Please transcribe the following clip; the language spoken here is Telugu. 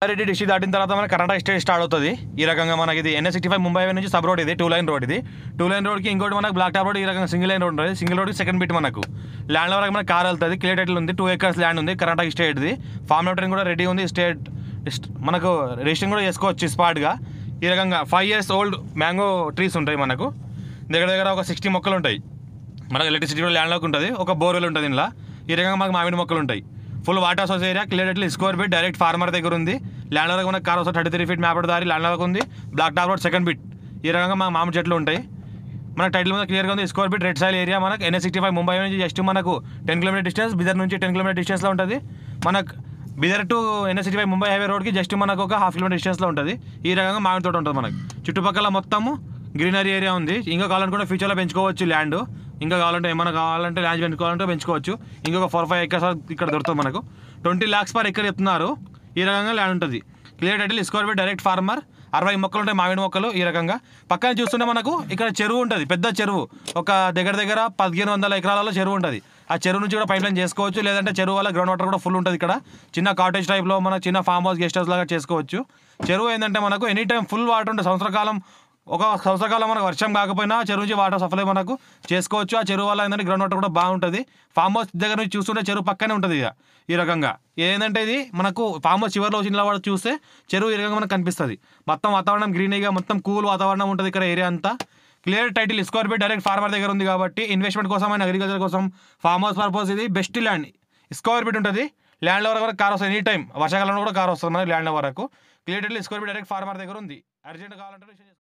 రెడ్డి డిస్ట్రిక్ట్ దాటిన తర్వాత మన కర్ణాటక స్టేట్ స్టార్ట్ అవుతుంది ఈ రకంగా మనకి ఇది NS sixty five Mumbai highway నుంచి సబ్ రోడ్ ఇది టూ లైన్ రోడ్ ఇది టూ లైన్ రోడ్కి ఇంకోటి మనకు బ్లాక్ టాప్ రోడ్ ఈ రకంగా సింగిల్ లైన్ రోడ్ ఉంటుంది సింగిల్ రోడ్కి సెకండ్ బిట్ మనకు ల్యాండ్ వరకు మనకి కార్ వెళ్తుంది క్లియర్ టైటిల్ ఉంది టూ ఎకర్స్ ల్యాండ్ ఉంది కర్ణాటక స్టేట్ది ఫార్మ్ లెటర్ కూడా రెడీ ఉంది స్టేట్ మనకు రిజిస్ట్రింగ్ కూడా చేసుకోవచ్చు స్పాట్గా ఈ రకంగా five years old mango trees ఉంటాయి మనకు దగ్గర దగ్గర ఒక సిక్స్టీ మొక్కలు ఉంటాయి మనకు ఎలక్ట్రిసిటీ కూడా ల్యాండ్లోకి ఉంటుంది ఒక బోర్వెల్ ఉంటుంది ఇందులో ఈ రకంగా మనకు మామిడి మొక్కలు ఉంటాయి full water source area clear ఎట్లా స్క్వేర్ ఫీట్ డైరెక్ట్ ఫార్మర్ దగ్గర ఉంది ల్యాండ్ వరకు మనకు కార్ వస్తుంది థర్టీ త్రీ ఫీట్ మ్యాప్ దారి ల్యాండ్ వరకు ఉంది black top road second bit ఈ రకంగా మా మామిడి చెట్లు ఉంటాయి మనకు టైటిల్ మీద క్లియర్గా ఉంది square feet red soil area మనకు ఎన్ఎస్ సిక్స్టీ ఫైవ్ ముంబై నుంచి జస్ట్ మనకు టెన్ కిలోమీటర్ డిస్టెన్స్ బిదర్ నుంచి టెన్ కిలోమీటర్ డిస్టెన్స్లో ఉంటుంది మనకు Bidar to NS sixty five Mumbai highway రోడ్కి జస్ట్ మనకు ఒక హాఫ్ కిలోమీటర్ డిస్టెన్స్లో ఉంటుంది ఈ రకంగా మామిడి తోట ఉంటుంది మనకు చుట్టుపక్కల మొత్తము గ్రీనరీ ఏరియా ఉంది ఇంకా కావాలనుకుంటే ఫ్యూచర్లో పెంచుకోవచ్చు ల్యాండ్ ఇంకా కావాలంటే ఏమైనా కావాలంటే ల్యాండ్ పెంచుకోవాలంటే పెంచుకోవచ్చు ఇంకొక ఫోర్ ఫైవ్ ఎకర్స్ ఇక్కడ దొరుకుతుంది మనకు ట్వంటీ ల్యాక్స్ పర్ ఎకర్ చెప్తున్నారు ఈ రకంగా ల్యాండ్ ఉంటుంది clear title square feet direct farmer అరవై మొక్కలు ఉంటాయి మామిడి మొక్కలు ఈ రకంగా పక్కన చూస్తుంటే మనకు ఇక్కడ చెరువు ఉంటుంది పెద్ద చెరువు ఒక దగ్గర దగ్గర పదిహేను వందల ఎకరాలలో చెరువు ఉంటుంది ఆ చెరువు నుంచి కూడా పైప్ లైన్ చేసుకోవచ్చు లేదంటే చెరువు వల్ల గ్రౌండ్ వాటర్ కూడా ఫుల్ ఉంటుంది ఇక్కడ చిన్న కాటేజ్ టైప్లో మన చిన్న ఫామ్ హౌస్ గెస్ట్ హౌస్ లాగా చేసుకోవచ్చు చెరువు ఏంటంటే మనకు ఎనీ టైం ఫుల్ వాటర్ ఉంటుంది సంవత్సర కాలం ఒక సంవత్సరకాలం మనకు వర్షం కాకపోయినా చెరువు నుంచి వాటర్ సప్లై మనకు చేసుకోవచ్చు ఆ చెరువు వల్ల ఏంటంటే గ్రౌండ్ వాటర్ కూడా బాగుంటుంది ఫామ్ హౌస్ దగ్గర నుంచి చూస్తుంటే చెరువు పక్కనే ఉంటుంది ఇక ఈ రకంగా ఏంటంటే ఇది మనకు ఫామ్ హౌస్ చివరిలో వచ్చిన వాడు చూస్తే చెరువు ఈ రకంగా మనకు కనిపిస్తుంది మొత్తం వాతావరణం గ్రీనీగా మొత్తం కూల్ వాతావరణం ఉంటుంది ఇక్కడ ఏరియా అంతా clear title square feet direct farmer దగ్గర ఉంది కాబట్టి ఇన్వెస్ట్మెంట్ కోసం అండ్ అగ్రికల్చర్ కోసం ఫామ్ హౌస్ పర్పస్ ఇది బెస్ట్ ల్యాండ్ స్క్వేర్ ఫీట్ ఉంటుంది ల్యాండ్ వరకు కూడా కార్ వస్తుంది ఎనీ టైం వర్షాకాలంలో కూడా కార్ వస్తుంది మనకి ల్యాండ్ వరకు clear title square feet direct farmer దగ్గర ఉంది అర్జెంట్ కావాలంటే